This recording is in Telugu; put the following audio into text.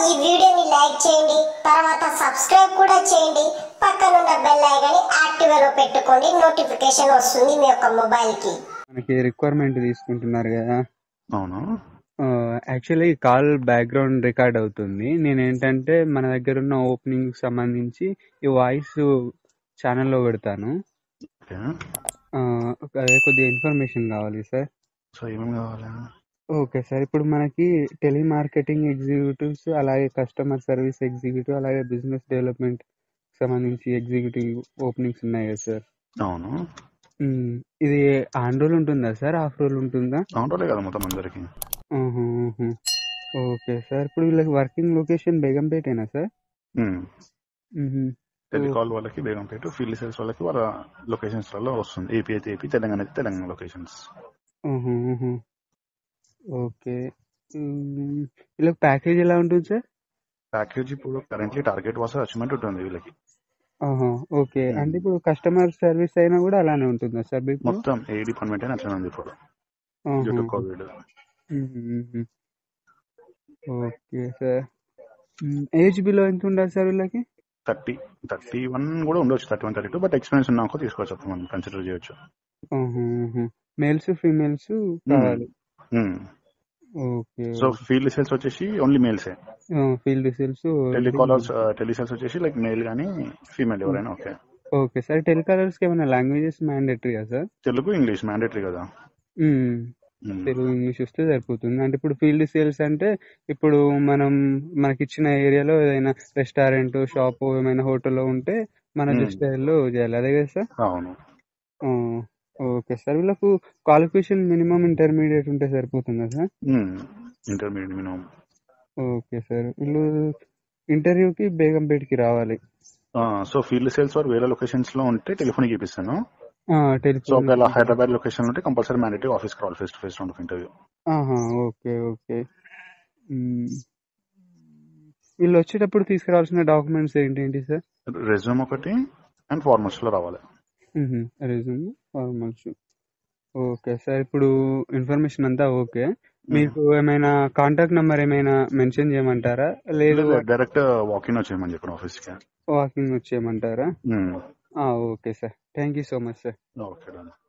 ఈ వీడియోని లైక్ చేయండి తర్వాత సబ్స్క్రైబ్ కూడా చేయండి పక్కనున్న బెల్ ఐకాన్ని యాక్టివ్ లో పెట్టుకోండి నోటిఫికేషన్ వస్తుంది మీ యొక్క మొబైల్ కి మనకి రిక్వైర్మెంట్ తీసుకుంటున్నారు కదా అవును యాక్చువల్లీ కాల్ బ్యాక్గ్రౌండ్ రికార్డ్ అవుతుంది నేను ఏంటంటే మన దగ్గర ఉన్న ఓపెనింగ్ సంబంధించి ఈ వాయిస్ ఛానల్లో పెడతాను ఓకే ఆ, అదే కొద్దిగా ఇన్ఫర్మేషన్ కావాలి సార్ సో ఏమేమి కావాలి ఓకే సార్ ఇప్పుడు మనకి టెలిమార్కెటింగ్ ఎగ్జిక్యూటివ్స్ అలాగే కస్టమర్ సర్వీస్ ఎగ్జిక్యూటివ్ అలాగే బిజినెస్ డెవలప్మెంట్ సంబంధించి ఎగ్జిక్యూటివ్ ఓపెనింగ్స్ ఉన్నాయి కదా సార్ అవును మ్మ్. ఇది ఆన్ రోల్ ఉంటుందా సార్ ఆఫ్ రోల్ ఉంటుందా అవును కదా మొత్తం అందరికి ఆహా, ఆహా. ఓకే సార్ ఇప్పుడు వీళ్ళకి వర్కింగ్ లొకేషన్ బేగంపేటేనా సార్ మ్మ్. టెలికాల్ వాళ్ళకి బేగంపేట ఫీల్డ్ సేల్స్ వాళ్ళకి వాళ్ళ లొకేషన్స్ లలో వస్తుంది ఏపీ అయితే ఏపీ తెలంగాణ అయితే తెలంగాణ లొకేషన్స్ ఆహా, ఆహా. ఓకే మ్మ్. వీళ్ళకి ప్యాకేజ్ ఎలా ఉంటుంది సార్ ప్యాకేజ్ ఇప్పుడు కరెంట్లీ టార్గెట్ వాస అచీవ్మెంట్ ఉంటుంది వీళ్ళకి ఆహా, ఓకే మ్మ్. అంటే ఇప్పుడు కస్టమర్ సర్వీస్ అయినా కూడా అలానే ఉంటుందా సార్ మీకు మొత్తం ఏ డిపార్ట్మెంట్ అయినా అట్లనే ఉంది ఇప్పుడు due to covid okay sir age below ఎంత ఉండాలి సార్ వీళ్ళకి థర్టీ థర్టీ వన్ కూడా ఉండొచ్చు thirty one thirty two but experience ఉన్నాక తీసుకోవచ్చు అప్పుడు మనం కన్సిడర్ చేయొచ్చు మేల్స్ ఫీమేల్స్ కావాలి ఓకే సో ఫీల్డ్ సేల్స్ వచ్చేసి ఓన్లీ మేల్సే ఫీల్డ్ సేల్స్ టెలికాలర్స్ టెలిసేల్స్ వచ్చేసి లైక్ మేల్ కానీ ఫీమేల్ ఎవరైనా ఓకే ఓకే సార్ టెలికాలర్స్ కి ఏమైనా లాంగ్వేజెస్ మ్యాండేటరీగా సార్ తెలుగు ఇంగ్లీష్ మ్యాండేటరీ కదా మ్మ్. మ్మ్. తెలుగు ఇంగ్లీష్ వస్తే సరిపోతుంది అంటే ఇప్పుడు ఫీల్డ్ సేల్స్ అంటే ఇప్పుడు మనం మనకి ఇచ్చిన ఏరియాలో ఏదైనా రెస్టారెంట్ షాప్ ఏమైనా హోటల్లో ఉంటే మన Hmm. స్టైల్లో చేయాలి అదే కదా సార్ అవును ఆ, ఓకే సార్ వీళ్ళకు క్వాలిఫికేషన్ మినిమం ఇంటర్మీడియట్ ఉంటే సరిపోతుందా sir intermediate minimum okay sir వీళ్ళు ఇంటర్వ్యూకి బేగంపేటకి రావాలి సో ఫీల్డ్ సేల్స్ వారు వేరే లొకేషన్స్ లో ఉంటే టెలిఫోన్ ఇప్పిస్తాను సో టెలిఫోన్ ఒకవేళ హైదరాబాద్ లొకేషన్ ఉంటే compulsory mandatory office call face to face round of interview ఆహా ఓకే ఓకే మ్మ్. వీళ్ళు వచ్చేటప్పుడు తీసుకురావాల్సిన డాక్యుమెంట్స్ ఏంటేంటి సార్ రెజ్యూమ్ ఒకటి అండ్ ఫార్మల్స్ లో రావాలి రెజ్యూమ్ ఫార్మల్స్ ఓకే సార్ ఇప్పుడు ఇన్ఫర్మేషన్ అంతా ఓకే మీకు ఏమైనా కాంటాక్ట్ నెంబర్ ఏమైనా మెన్షన్ చేయమంటారా లేదు డైరెక్ట్ వాకింగ్ వచ్చేయమని చెప్పాను ఆఫీస్ కి వాకింగ్ వచ్చేయమంటారా okay sir thank you so much sir okay